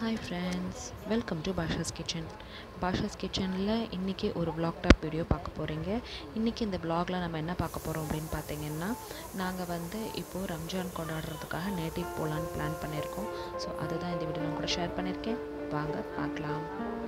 hi friends welcome to Basha's kitchen Basha's கிச்சனில் இன்றைக்கி ஒரு vlog டாப் வீடியோ பார்க்க போகிறீங்க இன்றைக்கி இந்த vlogல நம்ம என்ன பார்க்க போகிறோம் அப்படின்னு பார்த்தீங்கன்னா நாங்கள் வந்து இப்போது ரம்ஜான் கொண்டாடுறதுக்காக நேட்டிவ் போகலான்னு பிளான் பண்ணியிருக்கோம் ஸோ அதுதான் இந்த வீடியோ கூட ஷேர் பண்ணியிருக்கேன் வாங்க பார்க்கலாம்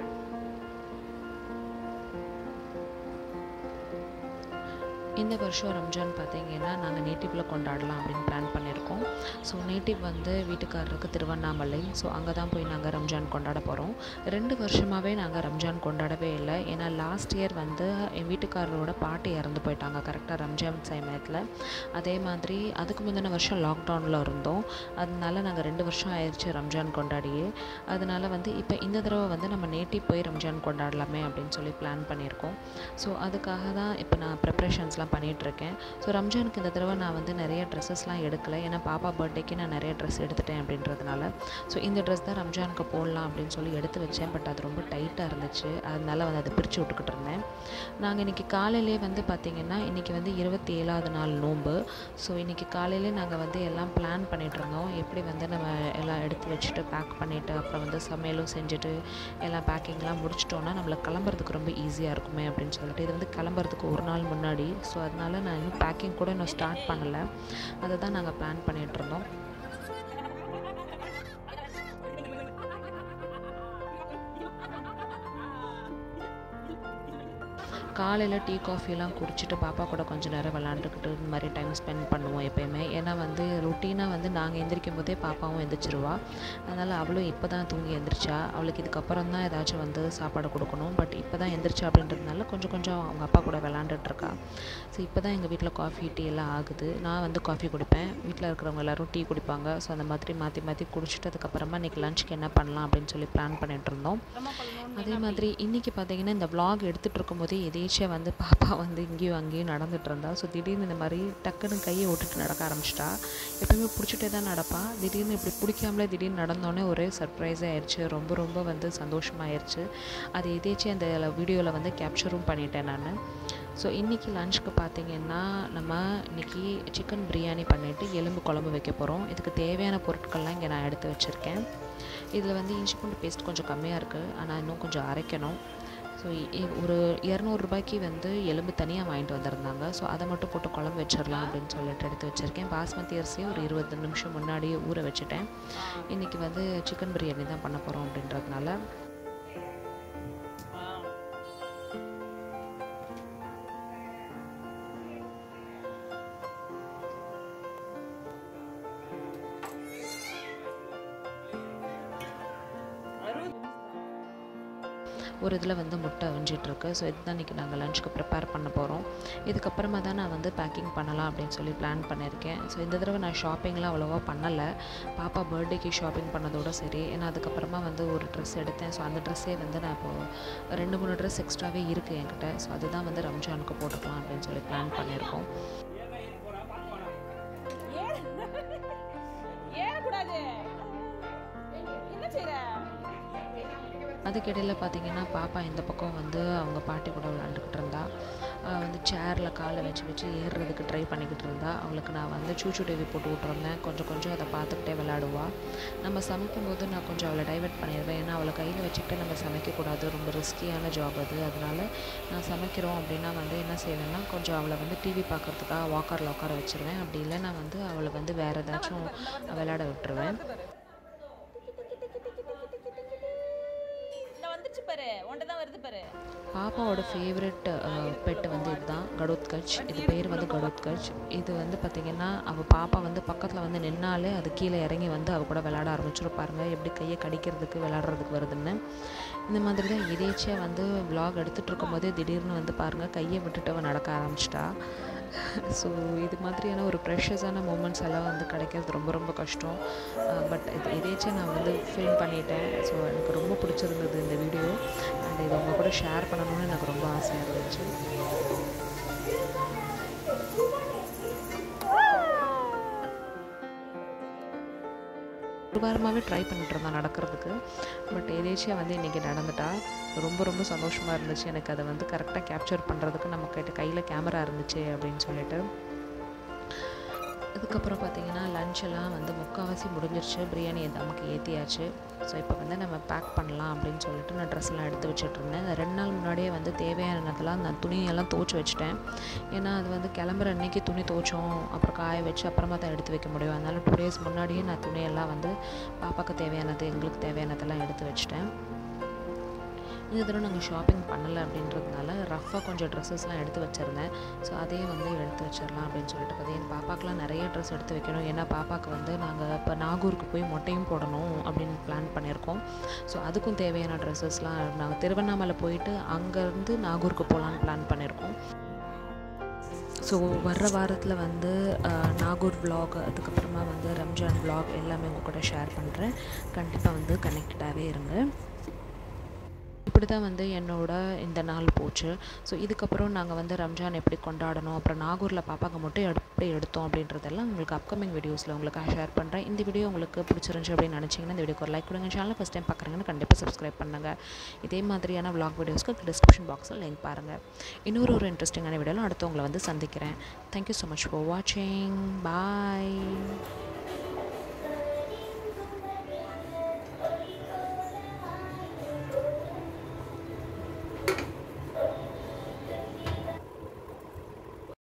இந்த வருஷம் ரம்ஜான் பார்த்தீங்கன்னா நாங்கள் நேட்டிவில் கொண்டாடலாம் அப்படின்னு பிளான் பண்ணியிருக்கோம் ஸோ நேட்டிவ் வந்து வீட்டுக்காரருக்கு திருவண்ணாமலை ஸோ அங்கே தான் போய் நாங்கள் ரம்ஜான் கொண்டாட போகிறோம் ரெண்டு வருஷமாகவே நாங்கள் ரம்ஜான் கொண்டாடவே இல்லை ஏன்னா லாஸ்ட் இயர் வந்து என் வீட்டுக்காரரோட பாட்டி இறந்து போயிட்டாங்க கரெக்டாக ரம்ஜான் சமயத்தில் அதே மாதிரி அதுக்கு முந்தின வருஷம் லாக்டவுனில் இருந்தோம் அதனால நாங்கள் ரெண்டு வருஷம் ஆயிடுச்சு ரம்ஜான் கொண்டாடியே அதனால வந்து இப்போ இந்த தடவை வந்து நம்ம நேட்டிவ் போய் ரம்ஜான் கொண்டாடலாமே அப்படின்னு சொல்லி பிளான் பண்ணியிருக்கோம் ஸோ அதுக்காக தான் இப்போ நான் ப்ரிப்ரேஷன்ஸ்லாம் பண்ணிகிட்ருக்கேன் ஸோ ரம்ஜானுக்கு இந்த தடவை நான் வந்து நிறைய ட்ரெஸ்ஸஸ்லாம் எடுக்கலை ஏன்னா பாப்பா பர்த்டேக்கு நான் நிறைய ட்ரெஸ் எடுத்துட்டேன் அப்படின்றதுனால ஸோ இந்த ட்ரெஸ் தான் ரம்ஜானுக்கு போடலாம் அப்படின்னு சொல்லி எடுத்து வச்சேன் பட் அது ரொம்ப டைட்டாக இருந்துச்சு அதனால வந்து அதை பிரித்து விட்டுக்கிட்டு இருந்தேன் நாங்கள் இன்றைக்கி காலையிலே வந்து பார்த்திங்கன்னா இன்றைக்கி வந்து இருபத்தி ஏழாவது நாள் நோன்பு ஸோ இன்றைக்கி காலையிலே நாங்கள் வந்து எல்லாம் பிளான் பண்ணிகிட்டு இருந்தோம் எப்படி வந்து நம்ம எல்லாம் எடுத்து வச்சுட்டு பேக் பண்ணிவிட்டு அப்புறம் வந்து சமையலும் செஞ்சுட்டு எல்லாம் பேக்கிங்லாம் முடிச்சிட்டோன்னா நம்மளுக்கு கிளம்புறதுக்கு ரொம்ப ஈஸியாக இருக்குமே அப்படின்னு சொல்லிட்டு இது வந்து கிளம்புறதுக்கு ஒரு நாள் முன்னாடி ஸோ அதனால நான் இன்னும் பேக்கிங் கூட இன்னும் ஸ்டார்ட் பண்ணலை அதை தான் நாங்கள் பிளான் பண்ணிகிட்டு இருந்தோம் காலையில் டீ காஃபிலாம் குடிச்சிட்டு பாப்பா கூட கொஞ்சம் நேரம் விளாண்டுக்கிட்டு இந்த மாதிரி டைம் ஸ்பெண்ட் பண்ணுவோம் எப்போயுமே ஏன்னா வந்து ரொட்டீனாக வந்து நாங்கள் எந்திரிக்கும் போதே பாப்பாவும் எந்திரிச்சிருவா அதனால் அவளும் இப்போ தான் தூங்கி எந்திரிச்சா அவளுக்கு இதுக்கப்புறம் தான் ஏதாச்சும் வந்து சாப்பாடு கொடுக்கணும் பட் இப்போ தான் எந்திரிச்சா அப்படின்றதுனால கொஞ்சம் கொஞ்சம் அவங்க அப்பா கூட விளாண்டுட்ருக்கா ஸோ இப்போ தான் எங்கள் வீட்டில் காஃபி டீ எல்லாம் ஆகுது நான் வந்து காஃபி குடிப்பேன் வீட்டில் இருக்கிறவங்க எல்லோரும் டீ குடிப்பாங்க ஸோ அந்த மாதிரி மாற்றி மாற்றி குடிச்சிட்டு அதுக்கப்புறமா இன்றைக்கி லஞ்சுக்கு என்ன பண்ணலாம் அப்படின்னு சொல்லி பிளான் பண்ணிட்டு இருந்தோம் அதே மாதிரி இன்றைக்கி பார்த்தீங்கன்னா இந்த vlog எடுத்துகிட்டு இருக்கும்போதே எதேச்சியாக வந்து பாப்பா வந்து இங்கேயும் அங்கேயும் நடந்துட்டு இருந்தா ஸோ திடீர்னு இந்த மாதிரி டக்குன்னு கையை விட்டுட்டு நடக்க ஆரம்பிச்சிட்டா எப்பயுமே பிடிச்சிட்டே தான் நடப்பா திடீர்னு இப்படி பிடிக்காமலே திடீர்னு நடந்தோடனே ஒரே சர்ப்ரைஸாக ஆயிடுச்சு ரொம்ப ரொம்ப வந்து சந்தோஷமாயிருச்சு அது எதேச்சியாக அந்த வீடியோவில் வந்து கேப்சரும் பண்ணிட்டேன் நான் ஸோ இன்றைக்கி லஞ்சுக்கு பார்த்தீங்கன்னா நம்ம இன்றைக்கி சிக்கன் பிரியாணி பண்ணிவிட்டு எலும்பு குழம்பு வைக்க போகிறோம் இதுக்கு தேவையான பொருட்கள்லாம் இங்கே நான் எடுத்து வச்சுருக்கேன் இதில் வந்து இஞ்சி பூண்டு பேஸ்ட் கொஞ்சம் கம்மியாக இருக்குது ஆனால் இன்னும் கொஞ்சம் அரைக்கணும் ஸோ ஒரு இரநூறுபாய்க்கு வந்து எலும்பு தனியாக வாங்கிட்டு வந்திருந்தாங்க ஸோ அதை மட்டும் போட்டு குழம்பு வச்சிடலாம் அப்படின்னு சொல்லிட்டு எடுத்து வச்சுருக்கேன் பாஸ்மதி அரிசியை ஒரு இருபது நிமிஷம் முன்னாடியே ஊற வச்சுட்டேன் இன்றைக்கி வந்து சிக்கன் பிரியாணி தான் பண்ண போகிறோம் அப்படின்றதுனால ஒரு இதில் வந்து முட்டை அவிஞ்சிட்ருக்கு ஸோ இதுதான் இன்றைக்கி நாங்கள் லஞ்சுக்கு ப்ரிப்பேர் பண்ண போகிறோம் இதுக்கப்புறமா தான் நான் வந்து பேக்கிங் பண்ணலாம் அப்படின்னு சொல்லி பிளான் பண்ணியிருக்கேன் ஸோ இந்த தடவை நான் ஷாப்பிங்லாம் அவ்வளோவா பண்ணலை பாப்பா பர்த்டேக்கு ஷாப்பிங் பண்ணதோட சரி ஏன்னா அதுக்கப்புறமா வந்து ஒரு ட்ரெஸ் எடுத்தேன் ஸோ அந்த ட்ரெஸ்ஸே வந்து நான் இப்போது ரெண்டு மூணு ட்ரெஸ் எக்ஸ்ட்ராவே இருக்குது என்கிட்ட ஸோ அதுதான் வந்து ரம்ஜானுக்கு போட்டுக்கலாம் அப்படின்னு சொல்லி பிளான் பண்ணியிருக்கோம் ஏறக்கூடாது என்ன செய்யற அதுக்கிடையில் பார்த்தீங்கன்னா பாப்பா இந்த பக்கம் வந்து அவங்க பாட்டி கூட விளாண்டுக்கிட்டு இருந்தா அவ வந்து சேரில் காலை வச்சு வச்சு ஏறுறதுக்கு ட்ரை பண்ணிக்கிட்டு இருந்தா அவளுக்கு நான் வந்து சூச்சு டிவி போட்டு விட்ருந்தேன் கொஞ்சம் கொஞ்சம் அதை பார்த்துக்கிட்டே விளாடுவா நம்ம சமைக்கும்போது நான் கொஞ்சம் அவளை டைவெர்ட் பண்ணிடுவேன் ஏன்னா அவளை கையில் வச்சுக்கிட்டு நம்ம சமைக்கக்கூடாது ரொம்ப ரிஸ்கியான ஜாப் அது அதனால நான் சமைக்கிறோம் அப்படின்னா வந்து என்ன செய்வேன்னா கொஞ்சம் அவளை வந்து டிவி பார்க்குறதுக்காக வாக்கரில் உட்கார வச்சுருவேன் அப்படி இல்லைன்னா வந்து அவளை வந்து வேறு ஏதாச்சும் விளையாட விட்டுருவேன் இந்த வந்துச்சு பாரு உன்கிட்ட தான் வருது பாரு பாப்பாவோட ஃபேவரட் பெட் வந்து இதுதான் கடோத்கச் இது பேர் வந்து கடோத்கச் இது வந்து பார்த்திங்கன்னா அவள் பாப்பா வந்து பக்கத்தில் வந்து நின்னாலே அது கீழே இறங்கி வந்து அவள் கூட விளையாட ஆரம்பிச்சிரும் பாருங்க எப்படி கையை கடிக்கிறதுக்கு விளையாடுறதுக்கு வருதுன்னு இந்த மாதிரி தான் எதேச்சியாக வந்து vlog எடுத்துகிட்டு இருக்கும்போதே திடீர்னு வந்து பாருங்கள் கையை விட்டுட்டு அவள் நடக்க ஆரம்பிச்சிட்டா ஸோ இது மாதிரியான ஒரு ப்ரெஷஸான மூமெண்ட்ஸ் எல்லாம் வந்து கிடைக்கிறது ரொம்ப ரொம்ப கஷ்டம் பட் இது எதேச்சும் நான் வந்து ஃபில்ம் பண்ணிட்டேன் ஸோ எனக்கு ரொம்ப பிடிச்சிருந்தது இந்த வீடியோ அண்ட் இதை உங்கள் கூட ஷேர் பண்ணணும்னு எனக்கு ரொம்ப ஆசையாக இருந்துச்சு ஒரு வாரமாகவே ட்ரை பண்ணிட்டு இருந்தேன் நடக்கிறதுக்கு பட் எதேச்சியாக வந்து இன்றைக்கி நடந்துட்டா ரொம்ப ரொம்ப சந்தோஷமாக இருந்துச்சு எனக்கு அதை வந்து கரெக்டாக கேப்சர் பண்ணுறதுக்கு நம்ம கிட்ட கையில் கேமரா இருந்துச்சு அப்படின்னு சொல்லிட்டு அதுக்கப்புறம் பார்த்தீங்கன்னா லஞ்செல்லாம் வந்து முக்கால்வாசி முடிஞ்சிருச்சு பிரியாணி தமக்கு ஏற்றியாச்சு ஸோ இப்போ வந்து நம்ம பேக் பண்ணலாம் அப்படின்னு சொல்லிட்டு நான் ட்ரெஸ் எல்லாம் எடுத்து வச்சுட்ருந்தேன் இந்த ரெண்டு நாள் முன்னாடியே வந்து தேவையானதெல்லாம் நான் துணியெல்லாம் துவச்சி வச்சுட்டேன் ஏன்னா அது வந்து கிளம்புற அன்னைக்கு துணி துவச்சோம் அப்புறம் காய வச்சு அப்புறமா தான் எடுத்து வைக்க முடியும் அதனால டூ டேஸ் முன்னாடியே நான் துணியெல்லாம் வந்து பாப்பாவுக்கு தேவையானது எங்களுக்கு தேவையானதெல்லாம் எடுத்து வச்சுட்டேன் இந்த தடவை நாங்கள் ஷாப்பிங் பண்ணலை அப்படின்றதுனால ரஃப்பாக கொஞ்சம் ட்ரெஸ்ஸஸ்லாம் எடுத்து வச்சுருந்தேன் ஸோ அதையும் வந்து எடுத்து வச்சிடலாம் அப்படின்னு சொல்லிட்டு பார்த்தீங்கன்னா பாப்பாக்கெலாம் நிறைய ட்ரெஸ் எடுத்து வைக்கணும் ஏன்னா பாப்பாவுக்கு வந்து நாங்கள் இப்போ நாகூருக்கு போய் மொட்டையும் போடணும் அப்படின்னு பிளான் பண்ணியிருக்கோம் ஸோ அதுக்கும் தேவையான ட்ரெஸ்ஸஸ்லாம் நாங்கள் திருவண்ணாமலை போயிட்டு அங்கேருந்து நாகூருக்கு போகலான்னு பிளான் பண்ணியிருக்கோம் ஸோ வர்ற வாரத்தில் வந்து அஹ், நாகூர் vlog அதுக்கப்புறமா வந்து ரம்ஜான் vlog எல்லாமே உங்கள் கூட ஷேர் பண்ணுறேன் கண்டிப்பாக வந்து கனெக்டடாகவே இருங்க இப்படி தான் வந்து என்னோட இந்த நாள் போச்சு ஸோ இதுக்கப்புறம் நாங்கள் வந்து ரம்ஜான் எப்படி கொண்டாடணும் அப்புறம் நாகூரில் பாப்பாங்க மட்டும் எப்படி எடுத்தோம் அப்படின்றதெல்லாம் உங்களுக்கு அப்கமிங் வீடியோஸில் உங்களுக்கு ஷேர் பண்ணுறேன் இந்த வீடியோ உங்களுக்கு பிடிச்சிருந்துச்சு அப்படின்னு நினச்சிங்கன்னா இந்த வீடியோக்கு ஒரு லைக் கொடுங்க சேனல் ஃபஸ்ட் டைம் பார்க்குறீங்கன்னு கண்டிப்பாக சப்ஸ்கிரைப் பண்ணுங்கள் இதே மாதிரியான vlog வீடியோஸ்க்கு டிஸ்கிரிப்ஷன் பாக்ஸில் லிங்க் பாருங்கள் இன்னொரு ஒரு இன்ட்ரெஸ்டிங்கான வீடியோவில் அடுத்து உங்களை வந்து சந்திக்கிறேன் தேங்க்யூ ஸோ மச் ஃபார் வாட்சிங் பாய்